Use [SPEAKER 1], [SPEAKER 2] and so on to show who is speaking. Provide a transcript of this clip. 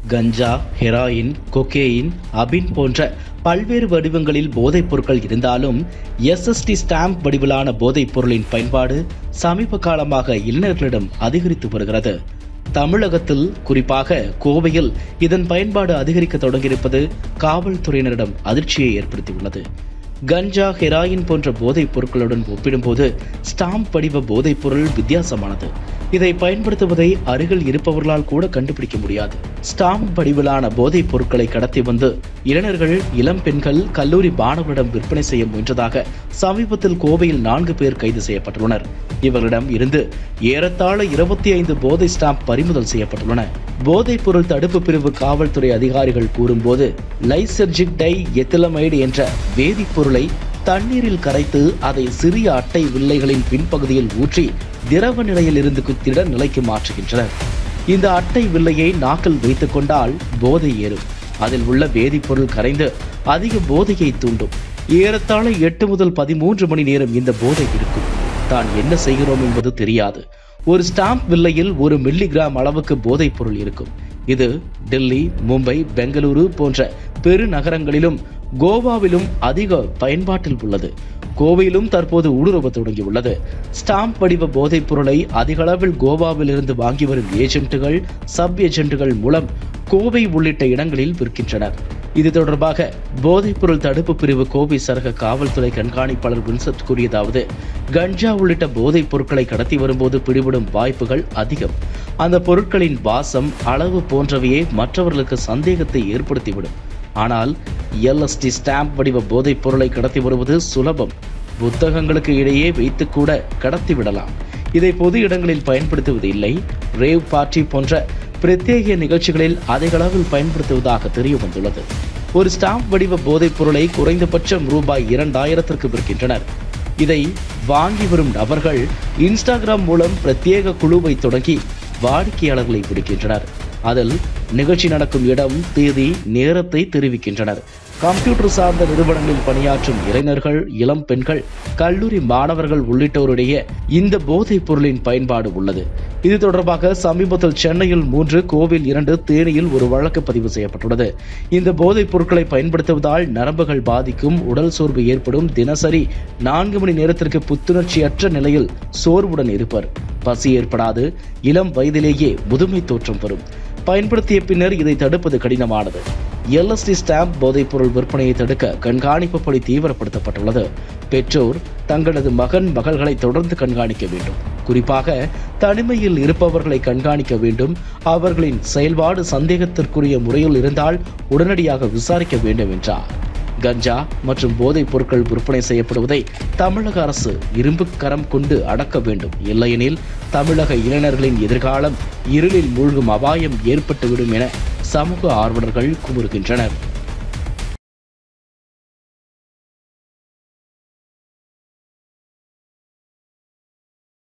[SPEAKER 1] கஞ்சா heroin கொகேயின் அபின் போன்ற பல்வேறு வடிவங்களில் போதைப் பொருட்கள் இருந்தாலும் எஸ்எஸ்டி ஸ்டாம்ப் வடிவிலான போதைப் பொருளின் பயன்பாடு சமீப காலமாக இளைஞர்களிடம் அதிகரித்து வருகிறது தமிழகத்தில் குறிப்பாக கோவையில் இதன் பயன்பாடு அதிகரிக்க தொடங்கியிருப்பது காவல்துறையினரிடம் அதிர்ச்சியை ஏற்படுத்தியுள்ளது கஞ்சா ஹெராயின் போன்ற போதைப் பொருட்களுடன் ஒப்பிடும்போது ஸ்டாம்ப் வடிவ போதைப் பொருள் வித்தியாசமானது இதை பயன்படுத்துவதை அருகில் இருப்பவர்களால் கூட கண்டுபிடிக்க முடியாது ஸ்டாம்ப் வடிவிலான போதைப் பொருட்களை கடத்தி வந்து இளைஞர்கள் இளம் பெண்கள் கல்லூரி மாணவரிடம் விற்பனை செய்ய முயன்றதாக சமீபத்தில் கோவையில் நான்கு பேர் கைது செய்யப்பட்டுள்ளனர் இவர்களிடம் இருந்து ஏறத்தாழ இருபத்தி ஐந்து போதை ஸ்டாம்ப் பறிமுதல் செய்யப்பட்டுள்ளன போதைப் பொருள் தடுப்பு பிரிவு காவல்துறை அதிகாரிகள் கூறும்போது லைசர்ஜிக் டை எத்திலமைடு என்ற வேதிப்பொருளை தண்ணீரில் கரைத்து அதை சிறிய அட்டை வில்லைகளின் பின்பகுதியில் ஊற்றி திரவ நிலையில் இருந்து திட நிலைக்கு மாற்றுகின்றனர் இந்த அட்டை வில்லையை நாக்கில் வைத்துக் கொண்டால் போதை ஏறும் அதில் உள்ள வேதிப்பொருள் கரைந்து அதிக போதையை தூண்டும் ஏறத்தாழ எட்டு முதல் பதிமூன்று மணி நேரம் இந்த போதை இருக்கும் தான் என்ன செய்கிறோம் என்பது தெரியாது ஒரு ஸ்டாம்ப் வில்லையில் ஒரு மில்லிகிராம் அளவுக்கு போதைப் பொருள் இருக்கும் இது டெல்லி மும்பை பெங்களூரு போன்ற பெருநகரங்களிலும் கோவாவிலும் அதிக பயன்பாட்டில் உள்ளது கோவையிலும் தற்போது ஊடுருவ தொடங்கியுள்ளது ஸ்டாம்ப் வடிவ போதைப் பொருளை அதிக அளவில் கோவாவில் இருந்து வாங்கி வரும் ஏஜென்ட்டுகள் சப் ஏஜென்ட்டுகள் மூலம் கோவை உள்ளிட்ட இடங்களில் விற்கின்றனர் இது தொடர்பாக போதைப்பொருள் தடுப்பு பிரிவு கோவை சரக காவல்துறை கண்காணிப்பாளர் வின்சென்ட் கூறியதாவது கஞ்சா உள்ளிட்ட போதைப் பொருட்களை கடத்தி வரும்போது பிடிபடும் வாய்ப்புகள் அதிகம் அந்த பொருட்களின் வாசம் அளவு போன்றவையே மற்றவர்களுக்கு சந்தேகத்தை ஏற்படுத்திவிடும் ஆனால் எல்எஸ்டி ஸ்டாம்ப் வடிவ போதைப் பொருளை கடத்தி வருவது சுலபம் புத்தகங்களுக்கு இடையே வைத்து கூட கடத்தி விடலாம் இதை பொது இடங்களில் பயன்படுத்துவது இல்லை ரேவ் பார்ட்டி போன்ற பிரத்யேக நிகழ்ச்சிகளில் அதிக அளவில் பயன்படுத்துவதாக தெரிய வந்துள்ளது ஒரு ஸ்டாம்ப் வடிவ போதைப் பொருளை குறைந்தபட்சம் ரூபாய் இரண்டாயிரத்திற்கு விற்கின்றனர் இதை வாங்கி வரும் நபர்கள் இன்ஸ்டாகிராம் மூலம் பிரத்யேக குழுவை தொடங்கி வாடிக்கையாளர்களை பிடிக்கின்றனர் அதில் நிகழ்ச்சி நடக்கும் இடம் தேதி நேரத்தை தெரிவிக்கின்றனர் கம்ப்யூட்டர் சார்ந்த நிறுவனங்களில் பணியாற்றும் இளைஞர்கள் இளம் பெண்கள் கல்லூரி மாணவர்கள் உள்ளிட்டோருடைய இந்த போதைப் பொருளின் பயன்பாடு உள்ளது இது தொடர்பாக சமீபத்தில் சென்னையில் மூன்று கோவில் இரண்டு தேனியில் ஒரு வழக்கு பதிவு செய்யப்பட்டுள்ளது இந்த போதைப் பொருட்களை பயன்படுத்துவதால் நரம்புகள் பாதிக்கும் உடல் சோர்வு ஏற்படும் தினசரி நான்கு மணி நேரத்திற்கு புத்துணர்ச்சியற்ற நிலையில் சோர்வுடன் இருப்பர் பசி ஏற்படாது இளம் வயதிலேயே முதுமை தோற்றம் வரும் பயன்படுத்திய பின்னர் இதை தடுப்பது கடினமானது எல்எஸ்டி ஸ்டாம்ப் போதைப்பொருள் விற்பனையை தடுக்க கண்காணிப்பு பணி தீவிரப்படுத்தப்பட்டுள்ளது பெற்றோர் தங்களது மகன் மகள்களை தொடர்ந்து கண்காணிக்க வேண்டும் குறிப்பாக தனிமையில் இருப்பவர்களை கண்காணிக்க வேண்டும் அவர்களின் செயல்பாடு சந்தேகத்திற்குரிய முறையில் இருந்தால் உடனடியாக விசாரிக்க வேண்டும் என்றார் கஞ்சா மற்றும் போதைப் பொருட்கள் விற்பனை செய்யப்படுவதை தமிழக அரசு இரும்பு கரம் கொண்டு அடக்க வேண்டும் இல்லையெனில் தமிழக இளைஞர்களின் எதிர்காலம் இருளில் மூழ்கும் அபாயம் ஏற்பட்டுவிடும் என சமூக ஆர்வலர்கள் குமுறுகின்றனர்